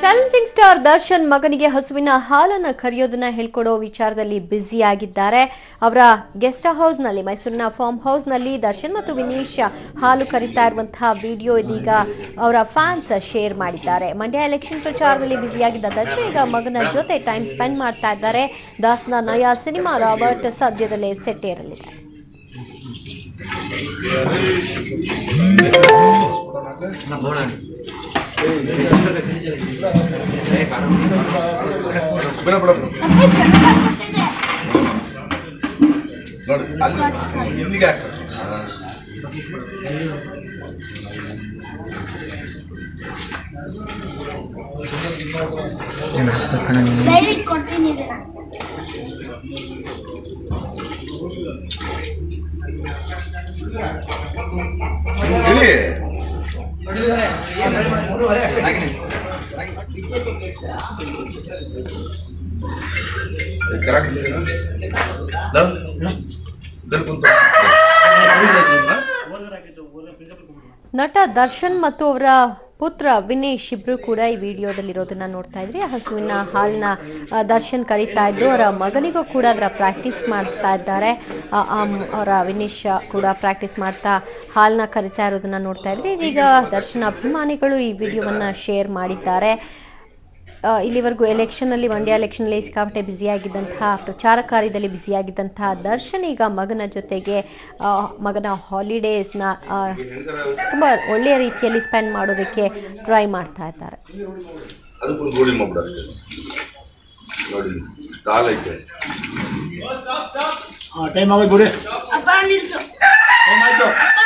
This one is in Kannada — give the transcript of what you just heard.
ಚಾಲೆಂಜಿಂಗ್ ಸ್ಟಾರ್ ದರ್ಶನ್ ಮಗನಿಗೆ ಹಸುವಿನ ಹಾಲನ್ನ ಕರೆಯೋದನ್ನ ಹೇಳ್ಕೊಡೋ ವಿಚಾರದಲ್ಲಿ ಬ್ಯುಸಿ ಆಗಿದ್ದಾರೆ ಅವರ ಗೆಸ್ಟ್ ಹೌಸ್ನಲ್ಲಿ ಮೈಸೂರಿನ ಫಾರ್ಮ್ ಹೌಸ್ನಲ್ಲಿ ದರ್ಶನ್ ಮತ್ತು ವಿನೀಶ್ ಹಾಲು ಕರಿತಾ ಇರುವಂತಹ ವಿಡಿಯೋ ಇದೀಗ ಅವರ ಫ್ಯಾನ್ಸ್ ಶೇರ್ ಮಾಡಿದ್ದಾರೆ ಮಂಡ್ಯ ಎಲೆಕ್ಷನ್ ಪ್ರಚಾರದಲ್ಲಿ ಬ್ಯುಸಿಯಾಗಿದ್ದ ದರ್ಶನ್ ಈಗ ಮಗನ ಜೊತೆ ಟೈಮ್ ಸ್ಪೆಂಡ್ ಮಾಡ್ತಾ ಇದ್ದಾರೆ ದಾಸ್ನ ನಯಾ ಸಿನಿಮಾ ರಾಬರ್ಟ್ ಸದ್ಯದಲ್ಲೇ ಸೆಟ್ಟೇರಲಿದೆ ಬಿಡ ಬಿಡ ಬಿಡು. ನೋಡಿ ಅಲ್ಲಿ ಇಲ್ಲಿಗೆ ಹಾಕು. ಹಾ. ಡೈರೆಕ್ಟ್ ಕೊಡ್ತೀನಿ ಇದನ್ನ ಇಳಿ ಕರೆಕ್ಟ್ ಲವ್ ಇದ್ರಲ್ಲಿ ಕುಂತು. ನಟ ದರ್ಶನ್ ಮತ್ತು ಅವರ ಪುತ್ರ ವಿನೇಶ್ ಇಬ್ರು ಕೂಡ ಈ ವಿಡಿಯೋದಲ್ಲಿರೋದನ್ನ ನೋಡ್ತಾ ಇದ್ರಿ ಹಸುವಿನ ಹಾಲನ್ನ ಆ, ದರ್ಶನ್ ಕರೀತಾ ಇದ್ದು ಅವರ ಮಗನಿಗೂ ಕೂಡ ಅದರ ಪ್ರಾಕ್ಟೀಸ್ ಮಾಡಿಸ್ತಾ ಇದ್ದಾರೆ ಆ, ಆ, ಮ್- ಅವರ ವಿನೇಶ್ ಕೂಡ ಪ್ರಾಕ್ಟೀಸ್ ಮಾಡ್ತಾ ಹಾಲನ್ನ ಕರಿತಾ ಇರೋದನ್ನ ನೋಡ್ತಾ ಇದ್ರಿ ಇದೀಗ ದರ್ಶನ್ ಅಭಿಮಾನಿಗಳು ಈ ವಿಡಿಯೋವನ್ನ ಶೇರ್ ಮಾಡಿದ್ದಾರೆ ಆ, ಇಲ್ಲಿವರೆಗೂ ಎಲೆಕ್ಷನ್ನಲ್ಲಿ ಮಂಡ್ಯ ಎಲೆಕ್ಷನ್ನಲ್ಲಿ ಸಿಕ್ಕಾಪಟ್ಟೆ ಬ್ಯುಸಿಯಾಗಿದ್ದಂತಹ ಪ್ರಚಾರ ಕಾರ್ಯದಲ್ಲಿ ಬ್ಯುಸಿಯಾಗಿದ್ದಂತಹ ದರ್ಶನ್ ಈಗ ಮಗನ ಜೊತೆಗೆ ಆ, ಮಗನ ಹಾಲಿಡೇಸ್ನ ತುಂಬ ಒಳ್ಳೆಯ ರೀತಿಯಲ್ಲಿ ಸ್ಪೆಂಡ್ ಮಾಡೋದಕ್ಕೆ ಟ್ರೈ ಮಾಡ್ತಾ ಇದ್ದಾರೆ ಅದಕ್ಕೊಂದು ಗೋಳಿ ಮಾಡ್ಬಿಡು ಅಷ್ಟೇ ನೋಡಿ ಕಾಲ್ ಐತೆ ಟೈಮ್ ಆಗೋದು ಬಿಡಿ ಅಪ್ಪ ನಿಲ್ಸು ಟೈಮ್ ಆಯ್ತು ಅಪ್ಪ